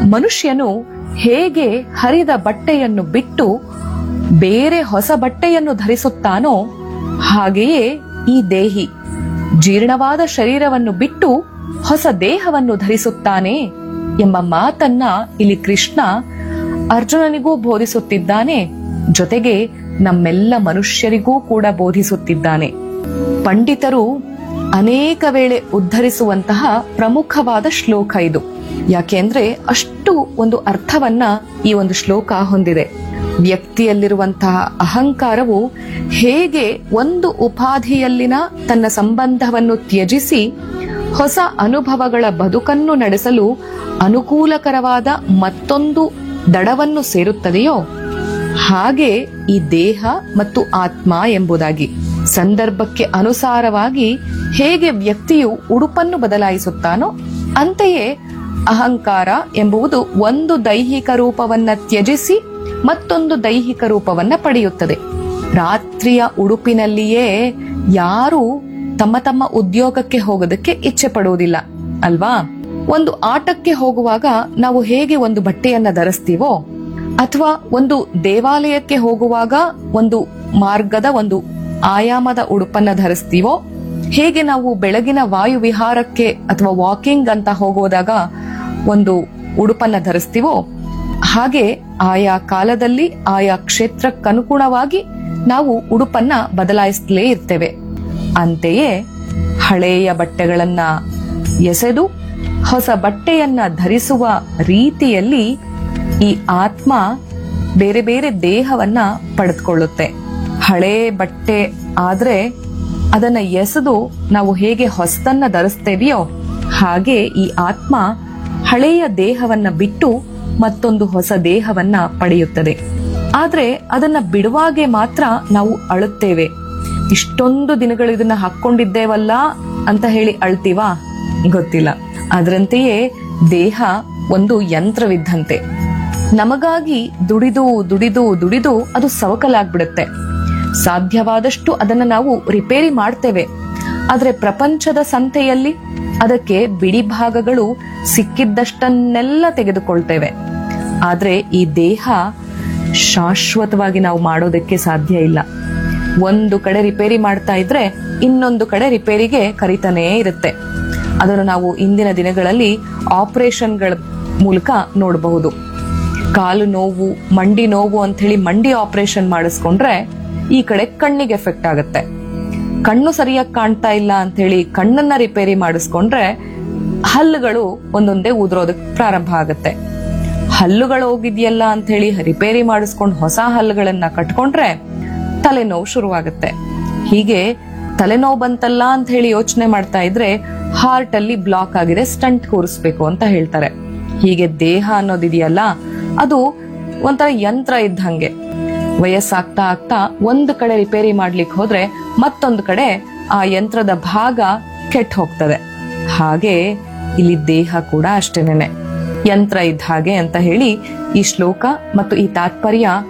ಮನುಷ್ಯನು ಹೇಗೆ ಹರಿದ ಬಟ್ಟೆಯನ್ನು ಬಿಟ್ಟು ಬೇರೆ ಹೊಸ ಬಟ್ಟೆಯನ್ನು ಧರಿಸುತ್ತಾನೋ ಹಾಗೆಯೇ ಈ ದೇಹಿ ಜೀರ್ಣವಾದ ಶರೀರವನ್ನು ಬಿಟ್ಟು ಹೊಸ ದೇಹವನ್ನು ಧರಿಸುತ್ತಾನೆ ಎಂಬ ಮಾತನ್ನ ಇಲ್ಲಿ ಕೃಷ್ಣ ಅರ್ಜುನನಿಗೂ ಬೋಧಿಸುತ್ತಿದ್ದಾನೆ ಜೊತೆಗೆ ನಮ್ಮೆಲ್ಲ ಮನುಷ್ಯರಿಗೂ ಕೂಡ ಬೋಧಿಸುತ್ತಿದ್ದಾನೆ ಪಂಡಿತರು ಅನೇಕ ವೇಳೆ ಉದ್ಧರಿಸುವಂತಹ ಪ್ರಮುಖವಾದ ಶ್ಲೋಕ ಇದು ಯಾಕೆಂದ್ರೆ ಅಷ್ಟು ಒಂದು ಅರ್ಥವನ್ನ ಈ ಒಂದು ಶ್ಲೋಕ ಹೊಂದಿದೆ ವ್ಯಕ್ತಿಯಲ್ಲಿರುವಂತಹ ಅಹಂಕಾರವು ಹೇಗೆ ಒಂದು ಉಪಾಧಿಯಲ್ಲಿನ ತನ್ನ ಸಂಬಂಧವನ್ನು ತ್ಯಜಿಸಿ ಹೊಸ ಅನುಭವಗಳ ಬದುಕನ್ನು ನಡೆಸಲು ಅನುಕೂಲಕರವಾದ ಮತ್ತೊಂದು ದಡವನ್ನು ಸೇರುತ್ತದೆಯೋ ಹಾಗೆ ಈ ದೇಹ ಮತ್ತು ಆತ್ಮ ಎಂಬುದಾಗಿ ಸಂದರ್ಭಕ್ಕೆ ಅನುಸಾರವಾಗಿ ಹೇಗೆ ವ್ಯಕ್ತಿಯು ಉಡುಪನ್ನು ಬದಲಾಯಿಸುತ್ತಾನೋ ಅಂತೆಯೇ ಅಹಂಕಾರ ಎಂಬುದು ಒಂದು ದೈಹಿಕ ರೂಪವನ್ನ ತ್ಯಜಿಸಿ ಮತ್ತೊಂದು ದೈಹಿಕ ರೂಪವನ್ನ ಪಡೆಯುತ್ತದೆ ರಾತ್ರಿಯ ಉಡುಪಿನಲ್ಲಿಯೇ ಯಾರು ತಮ್ಮ ತಮ್ಮ ಉದ್ಯೋಗಕ್ಕೆ ಹೋಗೋದಕ್ಕೆ ಇಚ್ಛೆ ಪಡುವುದಿಲ್ಲ ಅಲ್ವಾ ಒಂದು ಆಟಕ್ಕೆ ಹೋಗುವಾಗ ನಾವು ಹೇಗೆ ಒಂದು ಬಟ್ಟೆಯನ್ನ ಧರಿಸ್ತೀವೋ ಅಥವಾ ಒಂದು ದೇವಾಲಯಕ್ಕೆ ಹೋಗುವಾಗ ಒಂದು ಮಾರ್ಗದ ಒಂದು ಆಯಾಮದ ಉಡುಪನ್ನ ಧರಿಸ್ತೀವೋ ಹೇಗೆ ನಾವು ಬೆಳಗಿನ ವಾಯು ವಿಹಾರಕ್ಕೆ ಅಥವಾ ವಾಕಿಂಗ್ ಅಂತ ಹೋಗೋದಾಗ ಒಂದು ಉಡುಪನ್ನ ಧರಿಸ್ತೀವೋ ಹಾಗೆ ಆಯಾ ಕಾಲದಲ್ಲಿ ಆಯಾ ಕ್ಷೇತ್ರಕ್ಕನುಗುಣವಾಗಿ ನಾವು ಉಡುಪನ್ನ ಬದಲಾಯಿಸಲೇ ಇರ್ತೇವೆ ಅಂತೆಯೇ ಹಳೆಯ ಬಟ್ಟೆಗಳನ್ನ ಎಸೆದು ಹೊಸ ಬಟ್ಟೆಯನ್ನ ಧರಿಸುವ ರೀತಿಯಲ್ಲಿ ಈ ಆತ್ಮ ಬೇರೆ ಬೇರೆ ದೇಹವನ್ನ ಪಡೆದುಕೊಳ್ಳುತ್ತೆ ಹಳೆ ಬಟ್ಟೆ ಆದ್ರೆ ಅದನ್ನ ಎಸೆದು ನಾವು ಹೇಗೆ ಹೊಸದನ್ನ ಧರಿಸ್ತೇವೆಯೋ ಹಾಗೆ ಈ ಆತ್ಮ ಹಳೆಯ ದೇಹವನ್ನ ಬಿಟ್ಟು ಮತ್ತೊಂದು ಹೊಸ ದೇಹವನ್ನ ಪಡೆಯುತ್ತದೆ ಆದ್ರೆ ಅದನ್ನ ಬಿಡುವಾಗೆ ಮಾತ್ರ ನಾವು ಅಳುತ್ತೇವೆ ಇಷ್ಟೊಂದು ದಿನಗಳು ಇದನ್ನ ಹಾಕೊಂಡಿದ್ದೇವಲ್ಲ ಅಂತ ಹೇಳಿ ಅಳ್ತೀವಾ ಗೊತ್ತಿಲ್ಲ ಅದರಂತೆಯೇ ದೇಹ ಒಂದು ಯಂತ್ರವಿದ್ದಂತೆ ನಮಗಾಗಿ ದುಡಿದು ದುಡಿದು ದುಡಿದು ಅದು ಸವಕಲಾಗ್ಬಿಡುತ್ತೆ ಸಾಧ್ಯವಾದಷ್ಟು ಅದನ್ನ ನಾವು ರಿಪೇರಿ ಮಾಡ್ತೇವೆ ಆದ್ರೆ ಪ್ರಪಂಚದ ಸಂತೆಯಲ್ಲಿ ಅದಕ್ಕೆ ಬಿಡಿ ಭಾಗಗಳು ಸಿಕ್ಕಿದ್ದಷ್ಟನ್ನೆಲ್ಲ ತೆಗೆದುಕೊಳ್ತೇವೆ ಆದ್ರೆ ಈ ದೇಹ ಶಾಶ್ವತವಾಗಿ ನಾವು ಮಾಡೋದಕ್ಕೆ ಸಾಧ್ಯ ಇಲ್ಲ ಒಂದು ಕಡೆ ರಿಪೇರಿ ಮಾಡ್ತಾ ಇದ್ರೆ ಇನ್ನೊಂದು ಕಡೆ ರಿಪೇರಿಗೆ ಕರಿತಾನೇ ಇರುತ್ತೆ ಅದನ್ನು ನಾವು ಇಂದಿನ ದಿನಗಳಲ್ಲಿ ಆಪರೇಷನ್ಗಳ ಮೂಲಕ ನೋಡಬಹುದು ಕಾಲು ನೋವು ಮಂಡಿ ನೋವು ಅಂತ ಹೇಳಿ ಮಂಡಿ ಆಪರೇಷನ್ ಮಾಡಿಸ್ಕೊಂಡ್ರೆ ಈ ಕಡೆ ಕಣ್ಣಿಗೆ ಎಫೆಕ್ಟ್ ಆಗುತ್ತೆ ಕಣ್ಣು ಸರಿಯಾಗಿ ಕಾಣ್ತಾ ಇಲ್ಲ ಅಂತ ಹೇಳಿ ಕಣ್ಣನ್ನ ರಿಪೇರಿ ಮಾಡಿಸ್ಕೊಂಡ್ರೆ ಹಲ್ಲುಗಳು ಒಂದೊಂದೇ ಉದುರೋದಕ್ಕೆ ಪ್ರಾರಂಭ ಆಗುತ್ತೆ ಹಲ್ಲುಗಳು ಹೋಗಿದ್ಯಲ್ಲ ಅಂತ ಹೇಳಿ ರಿಪೇರಿ ಮಾಡಿಸ್ಕೊಂಡು ಹೊಸ ಹಲ್ಲುಗಳನ್ನ ಕಟ್ಕೊಂಡ್ರೆ ತಲೆನೋವು ಶುರುವಾಗುತ್ತೆ ಹೀಗೆ ತಲೆನೋವು ಬಂತಲ್ಲ ಅಂತ ಹೇಳಿ ಯೋಚನೆ ಮಾಡ್ತಾ ಇದ್ರೆ ಹಾರ್ಟ್ ಅಲ್ಲಿ ಬ್ಲಾಕ್ ಆಗಿದೆ ಸ್ಟಂಟ್ ಕೂರಿಸ್ಬೇಕು ಅಂತ ಹೇಳ್ತಾರೆ ಹೀಗೆ ದೇಹ ಅನ್ನೋದಿದೆಯಲ್ಲ ಅದು ಒಂಥರ ಯಂತ್ರ ಇದ್ದಂಗೆ ವಯಸ್ಸಾಗ್ತಾ ಆಗ್ತಾ ಒಂದು ಕಡೆ ರಿಪೇರಿ ಮಾಡ್ಲಿಕ್ಕೆ ಹೋದ್ರೆ ಮತ್ತೊಂದು ಕಡೆ ಆ ಯಂತ್ರದ ಭಾಗ ಕೆಟ್ಟ ಹೋಗ್ತದೆ ಹಾಗೆ ಇಲ್ಲಿ ದೇಹ ಕೂಡ ಅಷ್ಟೇನೆ ಯಂತ್ರ ಇದ್ದ ಹಾಗೆ ಅಂತ ಹೇಳಿ ಈ ಶ್ಲೋಕ ಮತ್ತು ಈ ತಾತ್ಪರ್ಯ